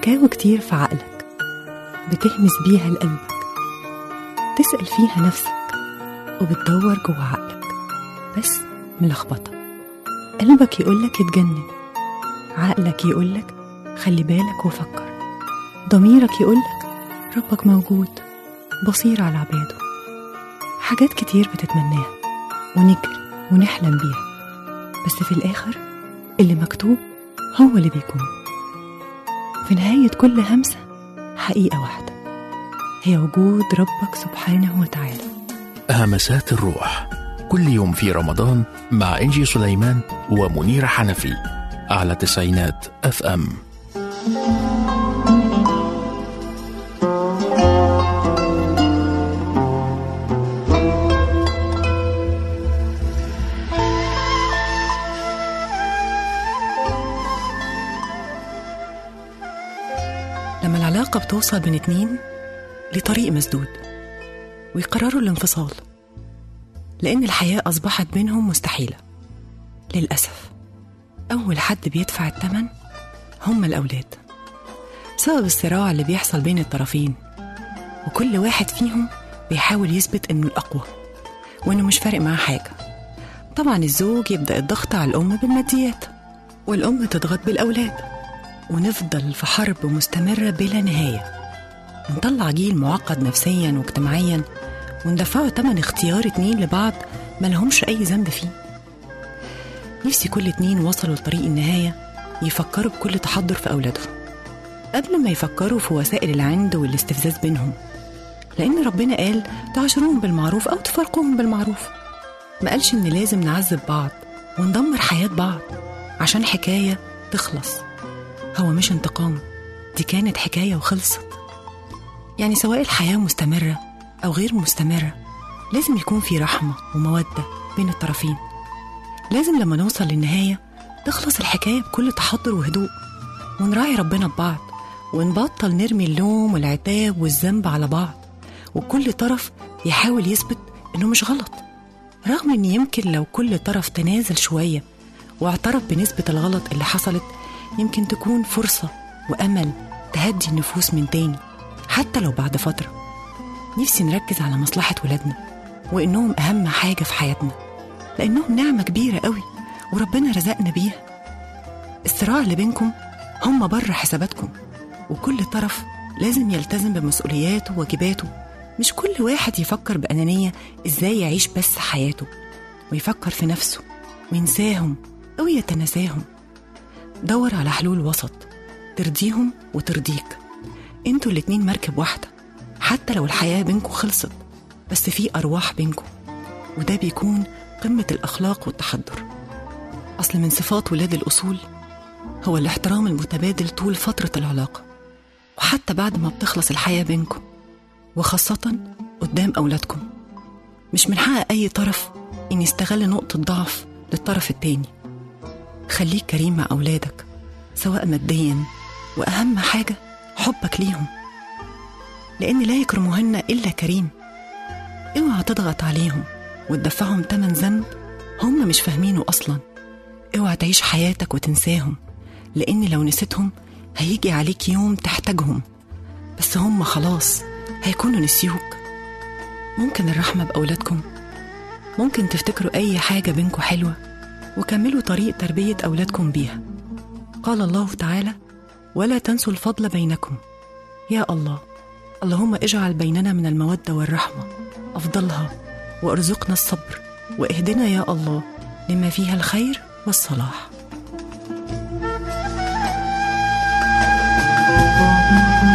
حكاوي كتير في عقلك بتهمس بيها لقلبك تسأل فيها نفسك وبتدور جوه عقلك بس ملخبطة قلبك يقولك اتجنن عقلك يقولك خلي بالك وفكر ضميرك يقولك ربك موجود بصير على عباده حاجات كتير بتتمناها ونجري ونحلم بيها بس في الآخر اللي مكتوب هو اللي بيكون في نهاية كل همسة حقيقة واحدة هي وجود ربك سبحانه وتعالى همسات الروح كل يوم في رمضان مع إنجي سليمان ومنير حنفي على تسعينات اف ام لما العلاقة بتوصل بين اتنين لطريق مسدود ويقرروا الانفصال لأن الحياة أصبحت بينهم مستحيلة للأسف أول حد بيدفع الثمن هم الأولاد بسبب الصراع اللي بيحصل بين الطرفين وكل واحد فيهم بيحاول يثبت إنه الأقوى وإنه مش فارق معاه حاجة طبعا الزوج يبدأ الضغط على الأم بالماديات والأم تضغط بالأولاد ونفضل في حرب مستمرة بلا نهاية نطلع جيل معقد نفسيا واجتماعيا وندفعه تمن اختيار اتنين لبعض ملهمش أي ذنب فيه نفسي كل اتنين وصلوا لطريق النهاية يفكروا بكل تحضر في أولادهم قبل ما يفكروا في وسائل العند والاستفزاز بينهم لأن ربنا قال تعاشروهم بالمعروف أو تفارقوهم بالمعروف ما قالش إن لازم نعذب بعض وندمر حياة بعض عشان حكاية تخلص هو مش انتقام دي كانت حكاية وخلصت يعني سواء الحياة مستمرة أو غير مستمرة لازم يكون في رحمة ومودة بين الطرفين لازم لما نوصل للنهاية تخلص الحكاية بكل تحضر وهدوء ونراعي ربنا ببعض ونبطل نرمي اللوم والعتاب والذنب على بعض وكل طرف يحاول يثبت إنه مش غلط رغم إن يمكن لو كل طرف تنازل شوية واعترف بنسبة الغلط اللي حصلت يمكن تكون فرصة وأمل تهدي النفوس من تاني حتى لو بعد فترة نفسي نركز على مصلحة ولادنا وإنهم أهم حاجة في حياتنا لأنهم نعمة كبيرة قوي وربنا رزقنا بيها الصراع اللي بينكم هم بره حساباتكم وكل طرف لازم يلتزم بمسؤولياته وواجباته مش كل واحد يفكر بأنانية إزاي يعيش بس حياته ويفكر في نفسه وينساهم أو يتناساهم دور على حلول وسط ترضيهم وترضيك انتوا الاتنين مركب واحدة حتى لو الحياة بينكم خلصت بس في أرواح بينكم وده بيكون قمة الأخلاق والتحضر أصل من صفات ولاد الأصول هو الاحترام المتبادل طول فترة العلاقة وحتى بعد ما بتخلص الحياة بينكم وخاصة قدام أولادكم مش من حق أي طرف إن يستغل نقطة ضعف للطرف التاني خليك كريم مع أولادك سواء ماديا وأهم حاجة حبك ليهم لأن لا يكرمهن إلا كريم اوعى تضغط عليهم وتدفعهم تمن ذنب هم مش فاهمينه أصلا اوعى تعيش حياتك وتنساهم لأن لو نسيتهم هيجي عليك يوم تحتاجهم بس هم خلاص هيكونوا نسيوك ممكن الرحمة بأولادكم ممكن تفتكروا أي حاجة بينكم حلوة وكملوا طريق تربية أولادكم بيها قال الله تعالى ولا تنسوا الفضل بينكم يا الله اللهم اجعل بيننا من المودة والرحمة أفضلها وارزقنا الصبر واهدنا يا الله لما فيها الخير والصلاح